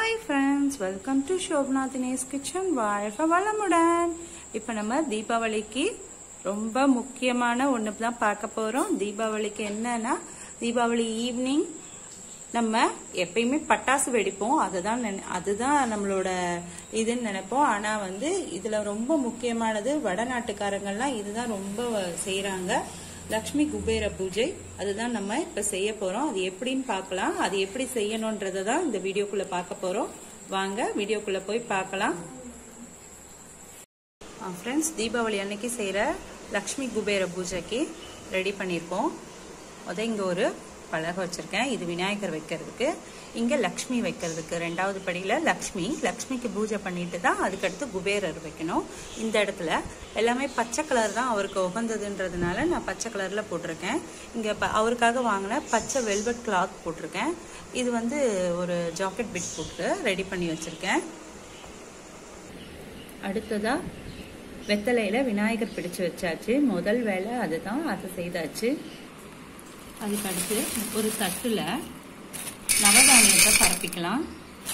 Hi friends welcome to Shobana Dinesh kitchen வாழ்க வளமுடன் இப்போ நம்ம தீபாவளிக்கு ரொம்ப முக்கியமான ஒன்று தான் பார்க்க போகிறோம் தீபாவளிக்கு என்னன்னா தீபாவளி ஈவினிங் நம்ம எப்பயுமே பட்டாசு வெடிப்போம் அதுதான் நினை- அதுதான் நம்மளோட இதுன்னு நினைப்போம் ஆனால் வந்து இதில் ரொம்ப முக்கியமானது வடநாட்டுக்காரங்கள்லாம் இதுதான் ரொம்ப செய்கிறாங்க லக்ஷ்மி குபேர பூஜை அதுதான் நம்ம இப்போ செய்ய போகிறோம் அது எப்படின்னு பார்க்கலாம் அது எப்படி செய்யணுன்றதை தான் இந்த வீடியோக்குள்ளே பார்க்க போகிறோம் வாங்க வீடியோக்குள்ளே போய் பார்க்கலாம் ஃப்ரெண்ட்ஸ் தீபாவளி அன்னைக்கு செய்கிற லக்ஷ்மி குபேர பூஜைக்கு ரெடி பண்ணியிருக்கோம் முத இங்கே ஒரு பலகை வச்சுருக்கேன் இது விநாயகர் வைக்கிறதுக்கு இங்கே லக்ஷ்மி வைக்கிறதுக்கு ரெண்டாவது படியில் லக்ஷ்மி லக்ஷ்மிக்கு பூஜை பண்ணிட்டு தான் அதுக்கடுத்து குபேரர் வைக்கணும் இந்த இடத்துல எல்லாமே பச்சை கலர் தான் அவருக்கு உகந்ததுன்றதுனால நான் பச்சை கலரில் போட்டிருக்கேன் இங்கே ப அவருக்காக வாங்கின பச்சை வெல்வெட் கிளாத் போட்டிருக்கேன் இது வந்து ஒரு ஜாக்கெட் பிட் போட்டு ரெடி பண்ணி வச்சுருக்கேன் அடுத்ததா வெத்தலையில விநாயகர் பிடிச்சு வச்சாச்சு முதல் வேலை அதுதான் அது செய்தாச்சு அதுக்கு அடுத்து ஒரு தட்டுல நவதானியத்தை பரப்பிக்கலாம்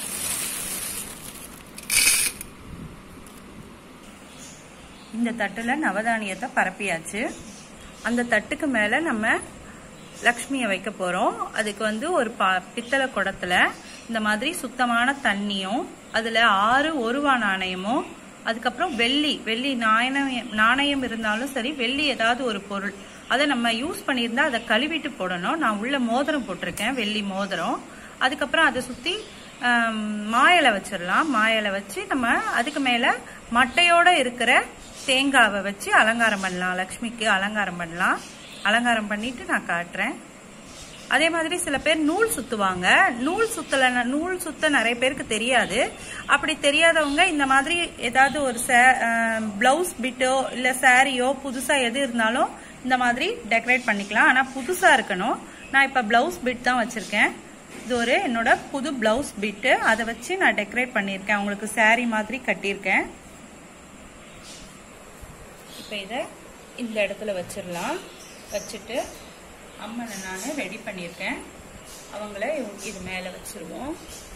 இந்த தட்டுல நவதானியத்தை பரப்பியாச்சு அந்த தட்டுக்கு மேல நம்ம லக்ஷ்மியை வைக்க போறோம் அதுக்கு வந்து ஒரு பா பித்தளை குடத்துல இந்த மாதிரி சுத்தமான தண்ணியும் அதுல ஆறு ஒருவா நாணயமும் அதுக்கப்புறம் வெள்ளி வெள்ளி நாணயம் நாணயம் இருந்தாலும் சரி வெள்ளி ஏதாவது ஒரு பொருள் அதை நம்ம யூஸ் பண்ணியிருந்தா அதை கழுவிட்டு போடணும் நான் உள்ள மோதிரம் போட்டிருக்கேன் வெள்ளி மோதிரம் அதுக்கப்புறம் அதை சுத்தி ஆம், மாயிலை வச்சிடலாம் மாயிலை வச்சு நம்ம அதுக்கு மேல மட்டையோட இருக்கிற தேங்காவை வச்சு அலங்காரம் பண்ணலாம் லக்ஷ்மிக்கு அலங்காரம் பண்ணலாம் அலங்காரம் பண்ணிட்டு நான் காட்டுறேன் அதே மாதிரி சில பேர் நூல் சுத்துவாங்க நூல் சுத்தல நூல் சுத்த நிறைய பேருக்கு தெரியாது அப்படி தெரியாதவங்க இந்த மாதிரி ஏதாவது ஒரு பிளவுஸ் பிட்டோ இல்ல சாரியோ புதுசா எது இருந்தாலும் இந்த மாதிரி டெக்கரேட் பண்ணிக்கலாம் ஆனா புதுசா இருக்கணும் நான் இப்ப பிளவுஸ் பிட் தான் வச்சிருக்கேன் இது ஒரு என்னோட புது பிளவுஸ் பிட்டு அதை வச்சு நான் டெக்கரேட் பண்ணியிருக்கேன் உங்களுக்கு saree மாதிரி கட்டியிருக்கேன் இப்போ இதை இந்த இடத்துல வச்சிடலாம் வச்சுட்டு அம்மனை நான் ரெடி பண்ணியிருக்கேன் அவங்கள இவங்க- இது மேலே வச்சிருவோம்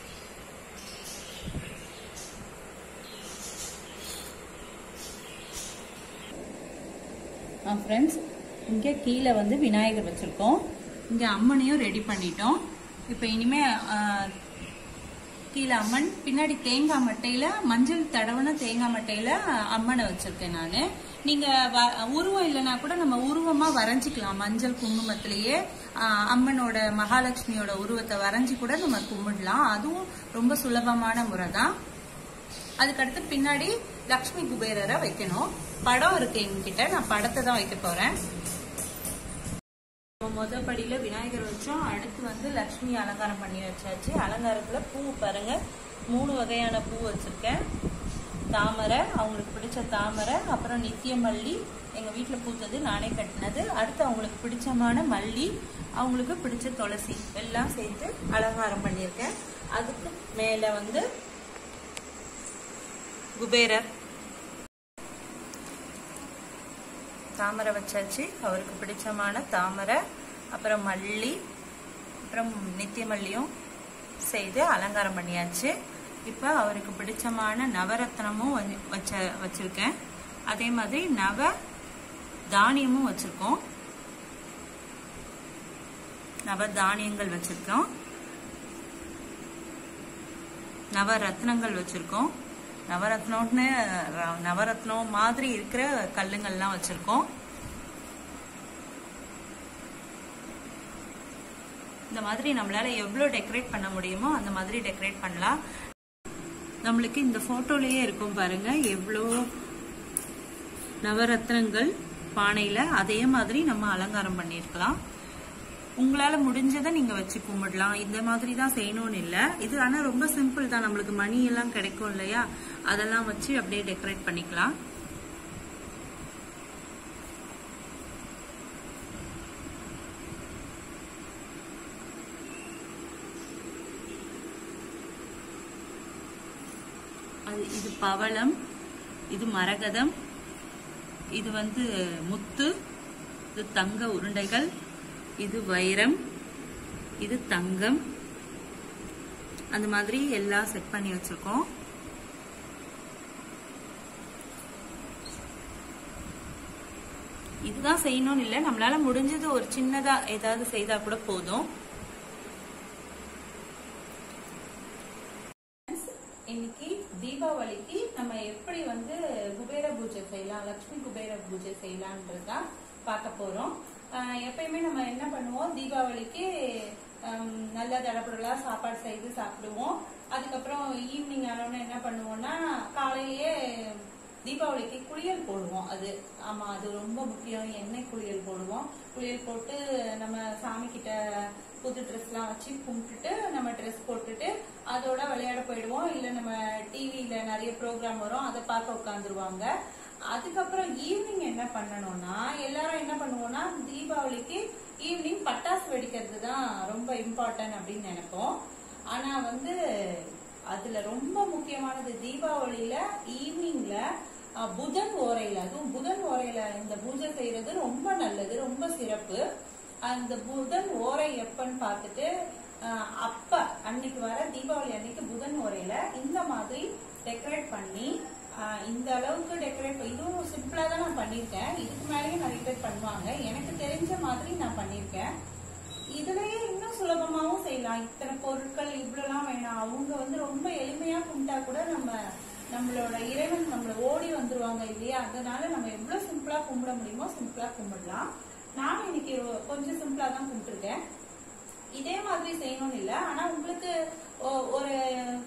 ஃப்ரெண்ட்ஸ் இங்கே கீழே வந்து விநாயகர் வச்சுருக்கோம் இங்கே அம்மனையும் ரெடி பண்ணிட்டோம் இப்போ இனிமே ஆ, கீழே அம்மன் பின்னாடி தேங்காய் மட்டையில மஞ்சள் தடவன தேங்காய் மட்டையில அம்மனை வச்சிருக்கேன் நான் நீங்க வ- உருவம் இல்லைன்னா கூட நம்ம உருவமா வரைஞ்சிக்கலாம் மஞ்சள் குங்குமத்திலேயே ஆ, அம்மனோட மகாலட்சுமியோட உருவத்தை வரைஞ்சி கூட நம்ம கும்பிடலாம் அதுவும் ரொம்ப சுலபமான முறை தான் அதுக்கடுத்து பின்னாடி லக்ஷ்மி குபேரரை வைக்கணும் படம் இருக்கு எங்ககிட்ட நான் படத்தை தான் வைக்க போறேன் நம்ம முத படியில விநாயகர் வச்சோம் அடுத்து வந்து லக்ஷ்மி அலங்காரம் பண்ணி வச்சாச்சு அலங்காரத்துல பூ பாருங்க மூணு வகையான பூ வச்சிருக்கேன் தாமரை அவங்களுக்கு பிடிச்ச தாமரை அப்புறம் நித்திய மல்லி எங்க வீட்ல பூத்தது நானே கட்டினது அடுத்து அவங்களுக்கு பிடிச்சமான மல்லி அவங்களுக்கு பிடிச்ச துளசி எல்லாம் சேர்த்து அலங்காரம் பண்ணியிருக்கேன் அதுக்கு மேல வந்து குபேரர் தாமரை வச்சாச்சு அவருக்கு பிடிச்சமான தாமரை அப்புறம் மல்லி அப்புறம் நித்திய மல்லியும் செய்து அலங்காரம் பண்ணியாச்சு இப்போ அவருக்கு பிடிச்சமான நவரத்னமும் வந்து- வச்ச வச்சிருக்கேன் அதே மாதிரி நவ தானியமும் வச்சிருக்கோம் நவ தானியங்கள் வச்சிருக்கோம் நவரத்னங்கள் வச்சிருக்கோம் நவரத்னம்னு ர- நவரத்னம் மாதிரி இருக்கிற கல்லுங்கள்லாம் வச்சிருக்கோம் இந்த மாதிரி நம்மளால எவ்வளோ டெக்கரேட் பண்ண முடியுமோ அந்த மாதிரி டெக்கரேட் பண்ணலாம் நம்மளுக்கு இந்த போட்டோலயே இருக்கும் பாருங்க எவ்வளோ நவரத்னங்கள் பானையில அதே மாதிரி நம்ம அலங்காரம் பண்ணியிருக்கலாம் உங்களால முடிஞ்சதை நீங்க வச்சு கும்பிடலாம் இந்த மாதிரி தான் செய்யணும்னு இல்ல இது ஆனா ரொம்ப சிம்பிள் தான் நம்மளுக்கு மணி எல்லாம் கிடைக்கும் இல்லையா அதெல்லாம் வச்சு அப்படியே டெக்கரேட் பண்ணிக்கலாம் அது இது பவளம் இது மரகதம் இது வந்து முத்து இது தங்க உருண்டைகள் இது வைரம் இது தங்கம் அந்த மாதிரி எல்லாம் செட் பண்ணி வச்சிருக்கோம் இதுதான் செய்யணும்னு இல்லை நம்மளால முடிஞ்சது ஒரு சின்னதா ஏதாவது செய்தா கூட போதும் இன்னைக்கு தீபாவளிக்கு நம்ம எப்படி வந்து குபேர பூஜை செய்யலாம் லக்ஷ்மி குபேர பூஜை செய்யலாம்ன்றதுதான் பார்க்க போறோம் ஆஹ் எப்பயுமே நம்ம என்ன பண்ணுவோம் தீபாவளிக்கு ஹம், நல்ல தடபுடலா சாப்பாடு செய்து சாப்பிடுவோம் அதுக்கப்புறம் ஈவினிங் ஆனோன்னு என்ன பண்ணுவோம்னா காலையிலேயே தீபாவளிக்கு குளியல் போடுவோம் அது ஆமா அது ரொம்ப முக்கியம் எண்ணெய் குளியல் போடுவோம் குளியல் போட்டு நம்ம சாமி கிட்ட புது ட்ரெஸ் எல்லாம் வச்சு கும்பிட்டுட்டு நம்ம ட்ரெஸ் போட்டுட்டு அதோட விளையாட போயிடுவோம் இல்ல நம்ம டிவில நிறைய ப்ரோக்ராம் வரும் அதை பார்க்க உட்காந்துருவாங்க அதுக்கப்புறம் ஈவினிங் என்ன பண்ணணும்னா எல்லாரும் என்ன பண்ணுவோம்னா தீபாவளிக்கு ஈவினிங் பட்டாசு வெடிக்கிறது தான் ரொம்ப இம்பார்ட்டன்ட் அப்படின்னு நினைப்போம் ஆனா வந்து அதுல ரொம்ப முக்கியமானது தீபாவளியில ஈவினிங்ல அஹ், புதன் ஓரையில அதுவும் புதன் ஓரையில இந்த பூஜை செய்யறது ரொம்ப நல்லது ரொம்ப சிறப்பு அந்த புதன் ஓரை எப்பன்னு பார்த்துட்டு அஹ், அப்ப அன்னைக்கு வர தீபாவளி அன்னைக்கு புதன் ஓரையில இந்த மாதிரி டெக்கரேட் பண்ணி அஹ், இந்த அளவுக்கு டெக்கரேட் இதுவும் சிம்பிளா தான் நான் பண்ணிருக்கேன் இதுக்கு மேலேயும் நிறைய பேர் பண்ணுவாங்க எனக்கு தெரிஞ்ச மாதிரி நான் பண்ணிருக்கேன் இதுலயே இன்னும் சுலபமாவும் செய்யலாம் இத்தனை பொருட்கள் இவ்வளவுலாம் வேணாம் அவங்க வந்து ரொம்ப எளிமையா கும்பிட்டா கூட நம்ம நம்மளோட இறைவன் நம்மள ஓடி வந்துருவாங்க இல்லையா அதனால நம்ம எவ்வளவு சிம்பிளா கும்பிட முடியுமோ சிம்பிளா கும்பிடலாம் நானும் இன்னைக்கு ரொ- கொஞ்சம் சிம்பிளா தான் கும்பிட்டுருக்கேன் இதே மாதிரி செய்யணும்னு இல்ல ஆனா உங்களுக்கு ஒ- ஒரு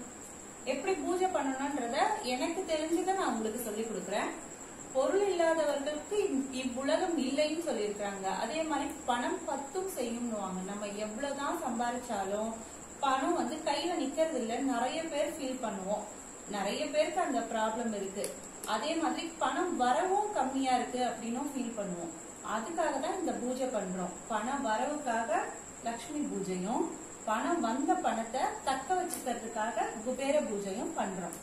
எப்படி பூஜை பண்ணணும்ன்றத எனக்கு தெரிஞ்சதை நான் உங்களுக்கு சொல்லி கொடுக்குறேன் பொருள் இல்லாதவர்களுக்கு இவ்- இவ்வுலகம் இல்லைன்னு சொல்லியிருக்காங்க அதே மாதிரி பணம் பத்தும் செய்யும்னுவாங்க நம்ம எவ்வளவுதான் சம்பாதிச்சாலும் பணம் வந்து கையில நிக்கிறது இல்ல நிறைய பேர் ஃபீல் பண்ணுவோம் நிறைய பேருக்கு அந்த ப்ராப்ளம் இருக்கு அதே மாதிரி பணம் வரவும் கம்மியா இருக்கு அப்படின்னும் ஃபீல் பண்ணுவோம் அதுக்காக தான் இந்த பூஜை பண்றோம் பண வரவுக்காக லக்ஷ்மி பூஜையும் பணம் வந்த பணத்தை தக்க வச்சுக்கிறதுக்காக குபேர பூஜையும் பண்றோம்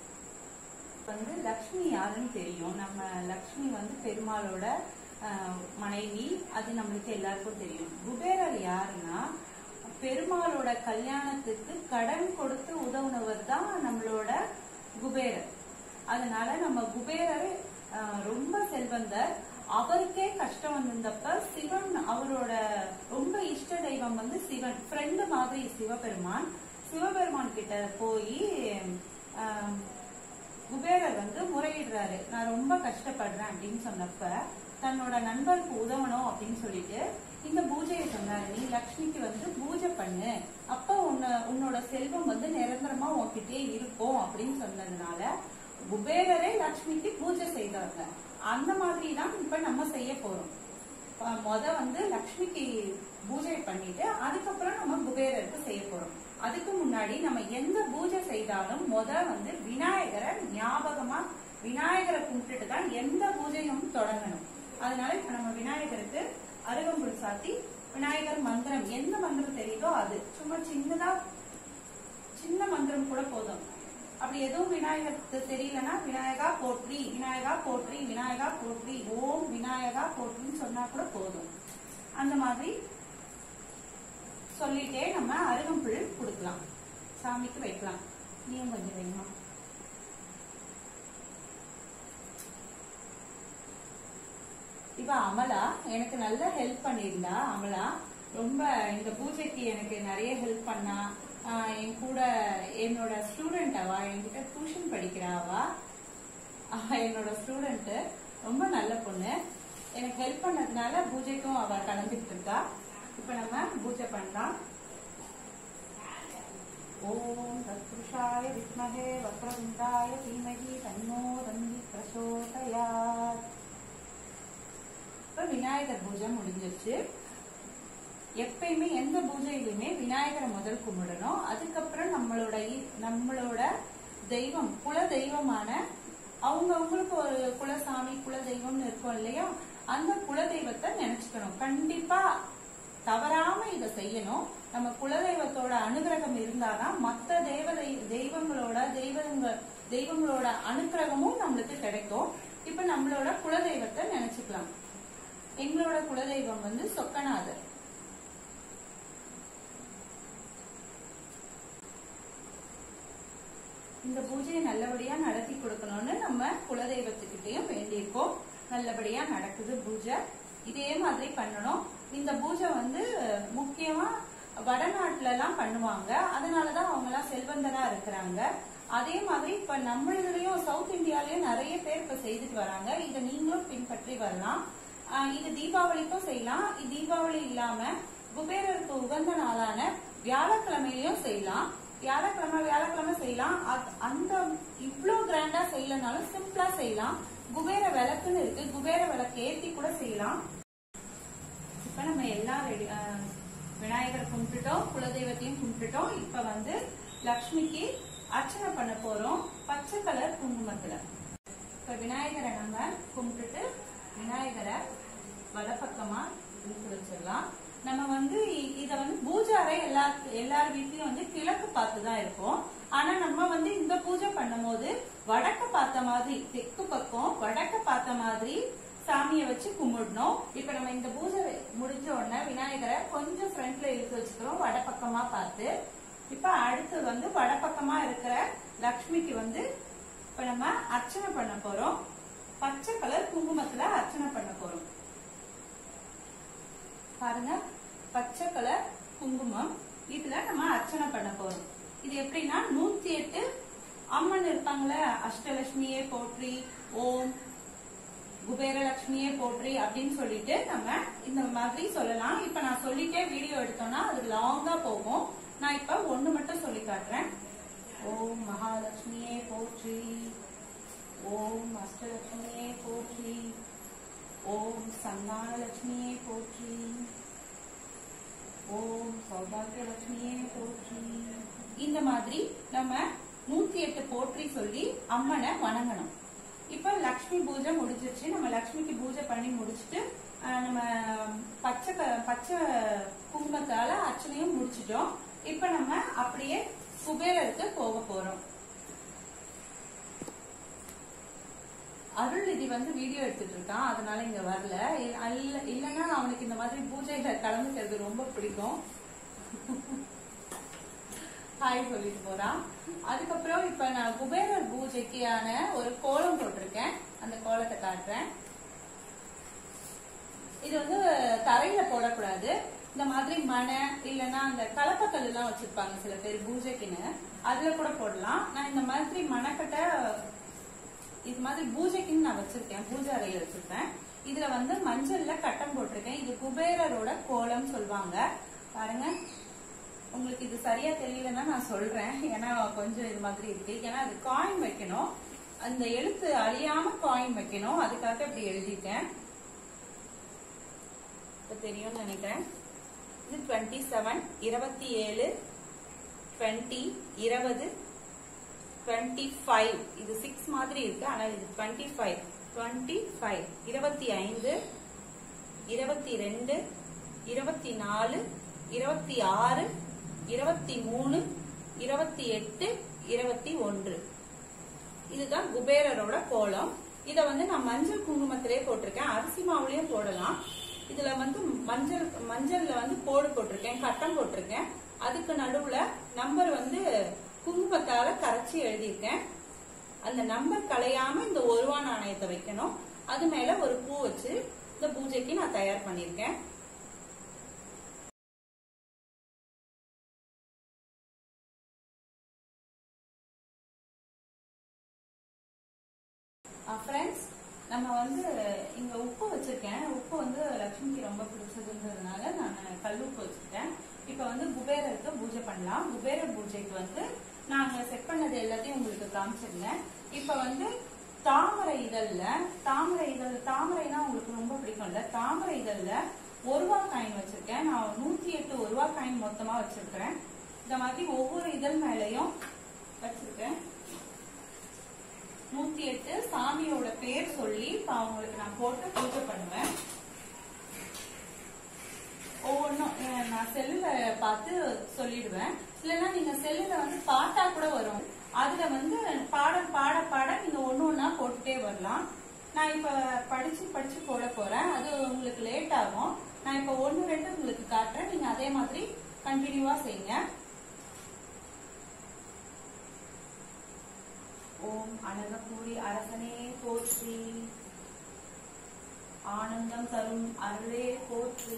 வந்து லக்ஷ்மி யாருன்னு தெரியும் நம்ம லக்ஷ்மி வந்து பெருமாளோட ஆஹ், மனைவி அது நம்மளுக்கு எல்லாருக்கும் தெரியும் குபேரர் யாருன்னா பெருமாளோட கல்யாணத்துக்கு கடன் கொடுத்து உதவுனவர் தான் நம்மளோட குபேரர் அதனால நம்ம குபேரர் ஆஹ், ரொம்ப செல்வந்தர் அவருக்கே கஷ்டம் வந்திருந்தப்ப சிவன் அவரோட ரொம்ப இஷ்ட தெய்வம் வந்து சிவன் ஃப்ரெண்டு மாதிரி சிவபெருமான் சிவபெருமான் கிட்ட போய் குபேரர் வந்து முறையிடுறாரு நான் ரொம்ப கஷ்டப்படுறேன் அப்படின்னு சொன்னப்ப தன்னோட நண்பருக்கு உதவணும் அப்படின்னு சொல்லிட்டு இந்த பூஜையை சொன்னாரு நீ லக்ஷ்மிக்கு வந்து பூஜை பண்ணு அப்ப உன்ன உன்னோட செல்வம் வந்து நிரந்தரமா உன்கிட்டயே இருக்கும் அப்படின்னு சொன்னதுனால குபேரரே லக்ஷ்மிக்கு பூஜை செய்தாங்க அந்த மாதிரி தான் இப்ப நம்ம செய்ய போறோம் அஹ் மொத வந்து லக்ஷ்மிக்கு பூஜை பண்ணிட்டு அதுக்கப்புறம் நம்ம குபேரருக்கு செய்ய போறோம் அதுக்கு முன்னாடி நம்ம எந்த பூஜை செய்தாலும் மொத வந்து விநாயகரை ஞாபகமா விநாயகரை கும்பிட்டுட்டு தான் எந்த பூஜையும் தொடங்கணும் அதனால இப்ப நம்ம விநாயகருக்கு அருகம்புல் சாத்தி விநாயகர் மந்திரம் எந்த மந்திரம் தெரியுதோ அது சும்மா சின்னதா சின்ன மந்திரம் கூட போதும் அப்படி எதுவும் விநாயகருக்கு தெரியலன்னா விநாயகா போற்றி விநாயகா போற்றி விநாயகா போற்றி ஓம் விநாயகா போற்றின்னு சொன்னா கூட போதும் அந்த மாதிரி சொல்லிட்டே நம்ம அருகம்புல் கொடுக்கலாம் சாமிக்கு வைக்கலாம் நீயும் கொஞ்சம் வைமா இப்ப அமலா எனக்கு நல்ல ஹெல்ப் பண்ணியிருந்தா அமலா ரொம்ப இந்த பூஜைக்கு எனக்கு நிறைய ஹெல்ப் பண்ணா ஆஹ் என் கூட என்னோட ஸ்டூடெண்ட் அவா என்கிட்ட டியூஷன் படிக்கிறா அவா ஆஹ் என்னோட ஸ்டூடெண்ட் ரொம்ப நல்ல பொண்ணு எனக்கு ஹெல்ப் பண்ணதுனால பூஜைக்கும் அவ கலந்துட்டு இருக்கா இப்ப நம்ம பூஜை பண்ணலாம் ஓம் தத்புருஷாய வித்மஹே வக்ரதுண்டாய தீமஹி தன்னோ தந்தி பிரசோதயாத் இப்ப விநாயகர் பூஜை முடிஞ்சிருச்சு எப்பயுமே எந்த பூஜையிலுமே விநாயகரை முதல் கும்பிடணும் அதுக்கப்புறம் நம்மளோட இ- நம்மளோட தெய்வம் குல தெய்வமான அவங்க அவங்களுக்கு ஒரு குலசாமி குல தெய்வம்னு இருக்கும் இல்லையா அந்த குல தெய்வத்தை நினைச்சுக்கணும் கண்டிப்பா தவறாம இத செய்யணும் நம்ம குலதெய்வத்தோட அனுகிரகம் இருந்தாதான் மத்த தேவதை தெய்வங்களோட தெய்வங்க தெய்வங்களோட அனுகிரகமும் நம்மளுக்கு கிடைக்கும் இப்ப நம்மளோட குலதெய்வத்தை நினைச்சுக்கலாம் எங்களோட குலதெய்வம் வந்து சொக்கநாதர் இந்த பூஜையை நல்லபடியா நடத்தி கொடுக்கணும்னு நம்ம குலதெய்வத்துக்கிட்டையும் வேண்டியிருக்கோம் நல்லபடியா நடக்குது பூஜை இதே மாதிரி பண்ணணும் இந்த பூஜை வந்து முக்கியமா வடநாட்டுல எல்லாம் பண்ணுவாங்க அதனாலதான் அவங்க எல்லாம் செல்வந்தரா இருக்கிறாங்க அதே மாதிரி இப்ப நம்மளதுலயும் சவுத் இந்தியாலயும் நிறைய பேர் இப்ப செய்துட்டு வராங்க இதை நீங்களும் பின்பற்றி வரலாம் ஆஹ் இது தீபாவளிக்கும் செய்யலாம் இது தீபாவளி இல்லாம குபேரருக்கு உகந்த நாளான வியாழக்கிழமையிலயும் செய்யலாம் வியாழக்கிழமை வியாழக்கிழமை செய்யலாம் அத்- அந்த இவ்ளோ கிராண்டா செய்யலனாலும் சிம்பிளா செய்யலாம் குபேர விளக்குன்னு இருக்கு குபேர விளக்கு ஏத்தி கூட செய்யலாம் இப்ப நம்ம எல்லாம் ரெடி அஹ், விநாயகரை கும்பிட்டுட்டோம் குலதெய்வத்தையும் கும்பிட்டுட்டோம் இப்ப வந்து லக்ஷ்மிக்கு அர்ச்சனை பண்ண போறோம் பச்சை கலர் குங்குமத்துல இப்ப விநாயகரை நம்ம கும்பிட்டுட்டு விநாயகரை வலப்பக்கமா இழுத்து வச்சிடலாம் நம்ம வந்து இ- இத வந்து பூஜை அறை எல்லா எல்லார் வீட்லயும் வந்து கிழக்கு பார்த்து தான் இருக்கும் ஆனா நம்ம வந்து இந்த பூஜை பண்ணும்போது வடக்க பார்த்த மாதிரி தெற்கு பக்கம் வடக்க பார்த்த மாதிரி சாமியை வச்சு கும்பிடணும் இப்ப நம்ம இந்த பூஜை முடிஞ்ச உடனே விநாயகரை கொஞ்சம் ஃப்ரண்ட்ல இழுத்து வச்சுக்கிறோம் வடபக்கமா பார்த்து இப்ப அடுத்து வந்து வடபக்கமா இருக்கிற லக்ஷ்மிக்கு வந்து இப்ப நம்ம அர்ச்சனை பண்ண போறோம் பச்சை கலர் குங்குமத்துல அர்ச்சனை பண்ண போறோம் பாருங்க பச்சை கலர் குங்குமம் இதுல நம்ம அர்ச்சனை பண்ண போறோம் இது எப்படின்னா நூத்தி எட்டு அம்மன் இருப்பாங்களே அஷ்டலட்சுமியே போற்றி ஓம் குபேரலட்சுமியே போற்றி அப்படின்னு சொல்லிட்டு நம்ம இந்த மாதிரி சொல்லலாம் இப்ப நான் சொல்லிட்டே வீடியோ எடுத்தோம்னா அது லாங்கா போகும் நான் இப்ப ஒண்ணு மட்டும் சொல்லி காட்டுறேன் ஓம் மகாலட்சுமியே போற்றி ஓம் அஷ்டலட்சுமியே போற்றி ஓம் சந்தானலட்சுமியே போற்றி ஓம் சௌபாகியலட்சுமியே போற்றி இந்த மாதிரி நம்ம நூத்தி எட்டு போற்றி சொல்லி அம்மனை வணங்கணும் இப்ப லக்ஷ்மி பூஜை முடிஞ்சிருச்சு நம்ம லக்ஷ்மிக்கு பூஜை பண்ணி முடிச்சிட்டு அஹ், நம்ம பச்சை க- பச்சை குங்குமத்தால அர்ச்சனையும் முடிச்சிட்டோம் இப்ப நம்ம அப்படியே குபேரருக்கு போக போறோம் அருள்நிதி வந்து வீடியோ எடுத்துட்டு இருக்கான் அதனால இங்க வரல இல்ல- அல்ல- இல்லைன்னா அவனுக்கு இந்த மாதிரி பூஜையில கலந்துக்கிறது ரொம்ப பிடிக்கும் ஹாய் சொல்லிட்டு போறான் அதுக்கப்புறம் இப்ப நான் குபேரர் பூஜைக்கான ஒரு கோலம் போட்டிருக்கேன் அந்த கோலத்தை காட்டுறேன் இது வந்து தரையில போடக்கூடாது இந்த மாதிரி மனை இல்லைன்னா அந்த கலப்பக்கல் எல்லாம் வச்சிருப்பாங்க சில பேர் பூஜைக்குன்னு அதுல கூட போடலாம் நான் இந்த மாதிரி மணக்கட்டை இது மாதிரி பூஜைக்குன்னு நான் வச்சிருக்கேன் பூஜை அறையில வச்சிருக்கேன் இதுல வந்து மஞ்சள்ல கட்டம் போட்டிருக்கேன் இது குபேரரோட கோலம் சொல்லுவாங்க பாருங்க உங்களுக்கு இது சரியா தெரியலன்னா நான் சொல்றேன் ஏன்னா கொஞ்சம் இது மாதிரி இருக்கு ஏன்னா அது காயின் வைக்கணும் அந்த எழுத்து அழியாம காயின் வைக்கணும் அதுக்காக இப்படி எழுதிட்டேன் இப்ப தெரியும்னு நினைக்கிறேன் இது டுவெண்ட்டி செவன் இருபத்தி ஏழு டுவெண்ட்டி இருபது டுவெண்ட்டி ஃபைவ் இது சிக்ஸ் மாதிரி இருக்கு ஆனா இது டுவெண்ட்டி ஃபைவ் டுவெண்ட்டி ஃபைவ் இருபத்தி ஐந்து இருபத்தி ரெண்டு இருபத்தி நாலு இருபத்தி ஆறு இருபத்தி மூணு இருபத்தி எட்டு இருபத்தி ஒன்று இதுதான் குபேரரோட கோலம் இத வந்து நான் மஞ்சள் குங்குமத்திலே போட்டிருக்கேன் அரிசி மாவுலயும் போடலாம் இதுல வந்து மஞ்சள் மஞ்சள்ல வந்து கோடு போட்டிருக்கேன் கட்டம் போட்டிருக்கேன் அதுக்கு நடுவுல நம்பர் வந்து குங்குமத்தால கரைச்சி எழுதியிருக்கேன் அந்த நம்பர் கலையாம இந்த ஒரு ரூபா நாணயத்தை வைக்கணும் அது மேல ஒரு பூ வச்சு இந்த பூஜைக்கு நான் தயார் பண்ணிருக்கேன் ஃப்ரெண்ட்ஸ் நம்ம வந்து இங்க உப்பு வச்சிருக்கேன் உப்பு வந்து லட்சுமிக்கு ரொம்ப பிடிச்சதுன்றதுனால நான் கல் உப்பு வச்சிருக்கேன் இப்ப வந்து குபேரருக்கு பூஜை பண்ணலாம் குபேர பூஜைக்கு வந்து நாங்க செட் பண்ணது எல்லாத்தையும் உங்களுக்கு காமிச்சிருந்தேன் இப்ப வந்து தாமரை இதழ்ல தாமரை இதழ் தாமரைனா உங்களுக்கு ரொம்ப பிடிக்கும்ல தாமரை இதழ்ல ஒரு ரூபா காயின் வச்சிருக்கேன் நான் நூத்தி எட்டு ஒரு ரூபா காயின் மொத்தமா வச்சிருக்கிறேன் இந்த மாதிரி ஒவ்வொரு இதழ் மேலயும் வச்சிருக்கேன் நூத்தி எட்டு சாமியோட பேர் சொல்லி இப்ப அவங்களுக்கு நான் போட்டு பூஜை பண்ணுவேன் ஒவ்வொன்றும் அஹ், நான் செல்லுல பார்த்து சொல்லிடுவேன் இல்லைன்னா நீங்க செல்லுல வந்து பாட்டா கூட வரும் அதுல வந்து பாடம் பாட பாட நீங்க ஒண்ணு ஒண்ணா போட்டுட்டே வரலாம் நான் இப்ப படிச்சு படிச்சு போட போறேன் அது உங்களுக்கு லேட் ஆகும் நான் இப்ப ஒண்ணு ரெண்டு உங்களுக்கு காட்டுறேன் நீங்க அதே மாதிரி கண்டினியூவா செய்யுங்க ஓம் அனகபூரி அரசனே போற்றி ஆனந்தம் தரும் அருளே போற்றி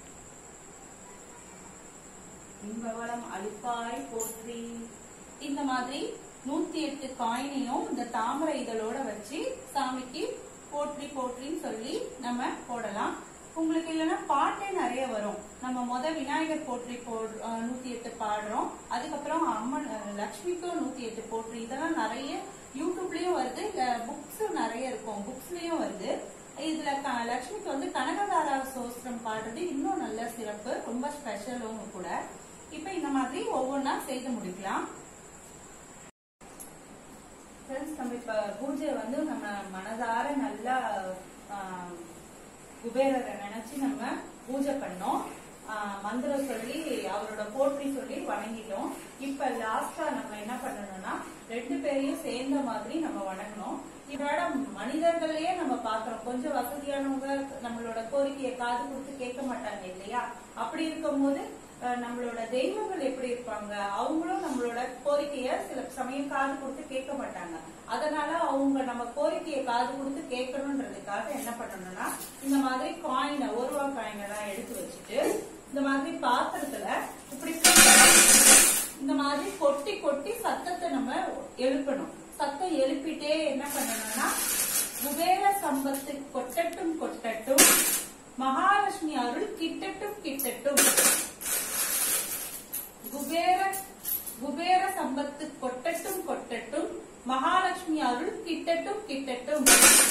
இன்பவளம் அளிப்பாய் போற்றி இந்த மாதிரி நூத்தி எட்டு காயினையும் இந்த தாமரை இதழோட வச்சு சாமிக்கு போற்றி போற்றின்னு சொல்லி நம்ம போடலாம் உங்களுக்கு இல்லைன்னா பாட்டே நிறைய வரும் நம்ம முத விநாயகர் போற்றி போ அஹ் நூத்தி எட்டு பாடுறோம் அதுக்கப்புறம் அம்மன் அஹ் லக்ஷ்மிக்கும் நூத்தி எட்டு போற்றி இதெல்லாம் நிறைய யூடியூப்லயும் வருது இல்ல புக்ஸ் நிறைய இருக்கும் புக்ஸ்லயும் வருது இதுல க- லக்ஷ்மிக்கு வந்து கனகதாரா சோஸ்திரம் பாடுறது இன்னும் நல்ல சிறப்பு ரொம்ப ஸ்பெஷலும் கூட இப்ப இந்த மாதிரி ஒவ்வொன்றா செய்து முடிக்கலாம் ஃப்ரெண்ட்ஸ் நம்ம இப்ப பூஜை வந்து நம்ம மனதார நல்லா ஆஹ், குபேரரை நினைச்சு நம்ம பூஜை பண்ணோம் ஆஹ், மந்திரம் சொல்லி அவரோட போற்றி சொல்லி வணங்கிட்டோம் இப்ப லாஸ்டா நம்ம என்ன பண்ணணும்னா ரெண்டு பேரையும் சேர்ந்த மாதிரி நம்ம வணங்கணும் இதோட மனிதர்களையே நம்ம பாக்குறோம் கொஞ்சம் வசதியானவங்க நம்மளோட கோரிக்கையை காது கொடுத்து கேட்க மாட்டாங்க இல்லையா அப்படி இருக்கும்போது அஹ், நம்மளோட தெய்வங்கள் எப்படி இருப்பாங்க அவங்களும் நம்மளோட கோரிக்கைய சில சமயம் காது கொடுத்து கேட்க மாட்டாங்க அதனால அவங்க நம்ம கோரிக்கையை காது கொடுத்து கேட்கணுன்றதுக்காக என்ன பண்ணணும்னா இந்த மாதிரி காயினை ஒரு ரூபா காயினை எல்லாம் எடுத்து வச்சுட்டு இந்த மாதிரி பாத்திரத்துல இப்படி இந்த மாதிரி கொட்டி கொட்டி சத்தத்தை நம்ம எழுப்பணும் சத்தம் எழுப்பிட்டே என்ன பண்ணணும்னா குபேர சம்பத்து கொட்டட்டும் கொட்டட்டும் மகாலட்சுமி அருள் கிட்டட்டும் கிட்டட்டும் குபேர குபேர சம்பத்து கொட்டட்டும் கொட்டட்டும் மகாலட்சுமி அருள் கிட்டட்டும் கிட்டட்டும்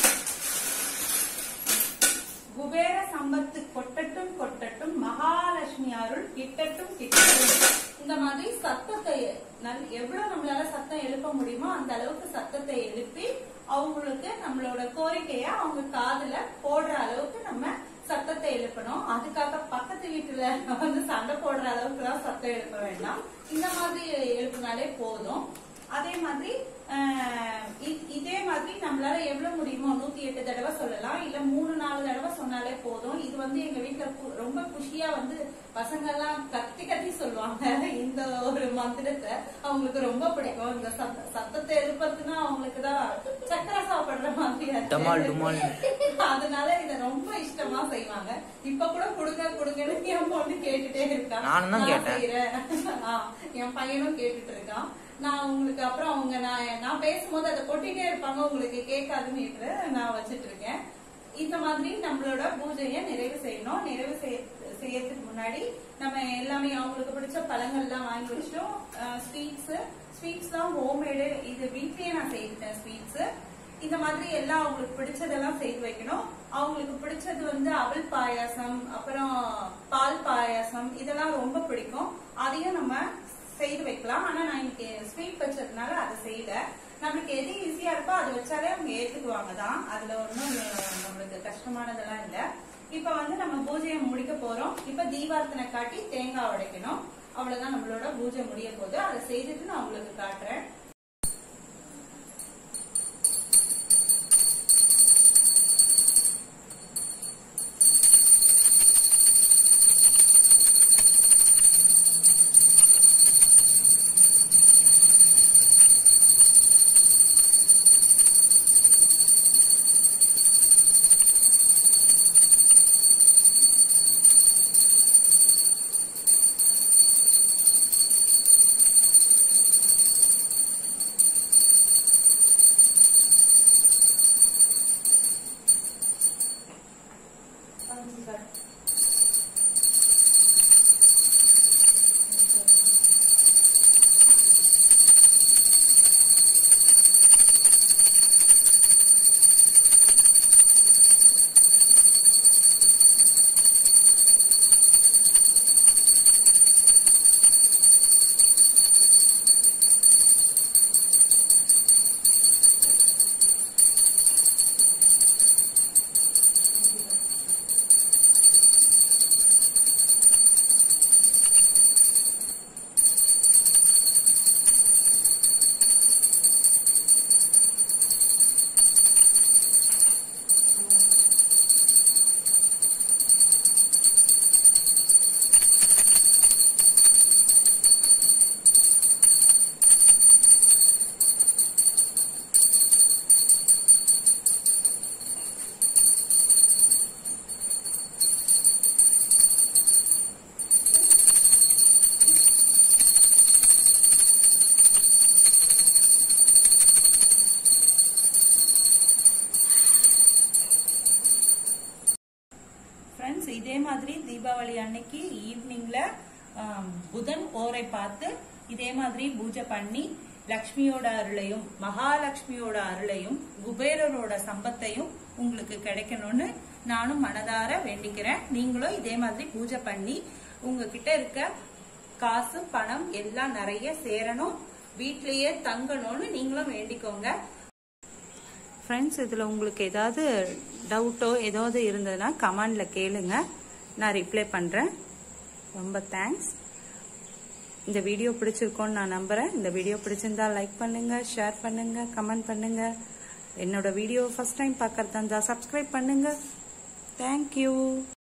குபேர சம்பத்து கொட்டட்டும் கொட்டட்டும் மகாலட்சுமி அருள் கிட்டட்டும் கிட்டட்டும் இந்த மாதிரி சத்தத்தை நல்- எவ்வளவு நம்மளால சத்தம் எழுப்ப முடியுமோ அந்த அளவுக்கு சத்தத்தை எழுப்பி அவங்களுக்கு நம்மளோட கோரிக்கைய அவங்க காதுல போடுற அளவுக்கு நம்ம சத்தத்தை எழுப்பணும் அதுக்காக பக்கத்து வீட்டுல வந்து சண்டை போடுற அளவுக்கு எல்லாம் சத்தம் எழுப்ப வேண்டாம் இந்த மாதிரி எழுப்பினாலே போதும் அதே மாதிரி ஆஹ், இ- இதே மாதிரி நம்மளால எவ்வளவு முடியுமோ நூத்தி எட்டு தடவை சொல்லலாம் இல்ல மூணு நாலு தடவை சொன்னாலே போதும் இது வந்து எங்க வீட்டுல கு- ரொம்ப குஷியா வந்து பசங்க எல்லாம் கத்தி கத்தி சொல்லுவாங்க இந்த ஒரு மந்திரத்தை அவங்களுக்கு ரொம்ப பிடிக்கும் இந்த சத்த- சத்தத்தை எழுப்புறதுன்னா அவங்களுக்கு தான் சக்கரை சாப்பிடுற மாதிரி ஆச்சு. டமால் டுமால். அதனால இத ரொம்ப இஷ்டமா செய்வாங்க இப்ப கூட கொடுங்க கொடுங்கன்னு என் பொண்ணு கேட்டுட்டே இருக்கா நானும் தான் கேட்டேன். செய்றேன். ஆ, என் பையனும் கேட்டுட்டு இருக்கான் நான் உங்களுக்கு அப்புறம் அவங்க நான் நான் பேசும்போது அதை கொட்டிட்டே இருப்பாங்க உங்களுக்கு கேட்காதுன்னு நான் வச்சிட்டு இருக்கேன் இந்த மாதிரி நம்மளோட பூஜையை நிறைவு செய்யணும் நிறைவு செய்ய- செய்யறதுக்கு முன்னாடி நம்ம எல்லாமே அவங்களுக்கு பிடிச்ச பழங்கள்லாம் வாங்கி வச்சிட்டோம் ஸ்வீட்ஸ் ஸ்வீட்ஸ் தான் ஹோம்மேடு இது வீட்லயே நான் செய்துட்டேன் ஸ்வீட்ஸ் இந்த மாதிரி எல்லாம் அவங்களுக்கு பிடிச்சதெல்லாம் செய்து வைக்கணும் அவங்களுக்கு பிடிச்சது வந்து அவல் பாயாசம் அப்புறம் பால் பாயாசம் இதெல்லாம் ரொம்ப பிடிக்கும் அதையும் நம்ம செய்து வைக்கலாம் ஆனா நான் இன்னைக்கு ஸ்வீட் வச்சதுனால அதை செய்யல நம்மளுக்கு எது ஈஸியா இருக்கோ அதை வச்சாலே அவங்க ஏத்துக்குவாங்க தான் அதுல ஒன்றும் நம்மளுக்கு கஷ்டமானதெல்லாம் இல்ல இப்ப வந்து நம்ம பூஜையை முடிக்க போறோம் இப்ப தீபார்த்தனை காட்டி தேங்காய் உடைக்கணும் அவ்வளவுதான் நம்மளோட பூஜை முடிய போகுது அதை செய்துட்டு நான் உங்களுக்கு காட்டுறேன் இதே மாதிரி தீபாவளி அன்னைக்கு ஈவினிங்ல புதன் ஓரை பார்த்து இதே மாதிரி பூஜை பண்ணி லக்ஷ்மியோட அருளையும் மகாலட்சுமியோட அருளையும் குபேரரோட சம்பத்தையும் உங்களுக்கு கிடைக்கணும்னு நானும் மனதார வேண்டிக்கிறேன் நீங்களும் இதே மாதிரி பூஜை பண்ணி உங்ககிட்ட இருக்க காசு பணம் எல்லாம் நிறைய சேரணும் வீட்லயே தங்கணும்னு நீங்களும் வேண்டிக்கோங்க ஃப்ரெண்ட்ஸ் இதில் உங்களுக்கு ஏதாவது டவுட்டோ ஏதாவது இருந்ததுன்னா கமெண்டில் கேளுங்க நான் ரிப்ளை பண்ணுறேன் ரொம்ப தேங்க்ஸ் இந்த வீடியோ பிடிச்சிருக்கோன்னு நான் நம்புறேன் இந்த வீடியோ பிடிச்சிருந்தா லைக் பண்ணுங்க ஷேர் பண்ணுங்க கமெண்ட் பண்ணுங்க என்னோட வீடியோ ஃபர்ஸ்ட் டைம் பார்க்கறதா இருந்தா சப்ஸ்கிரைப் பண்ணுங்க தேங்க்யூ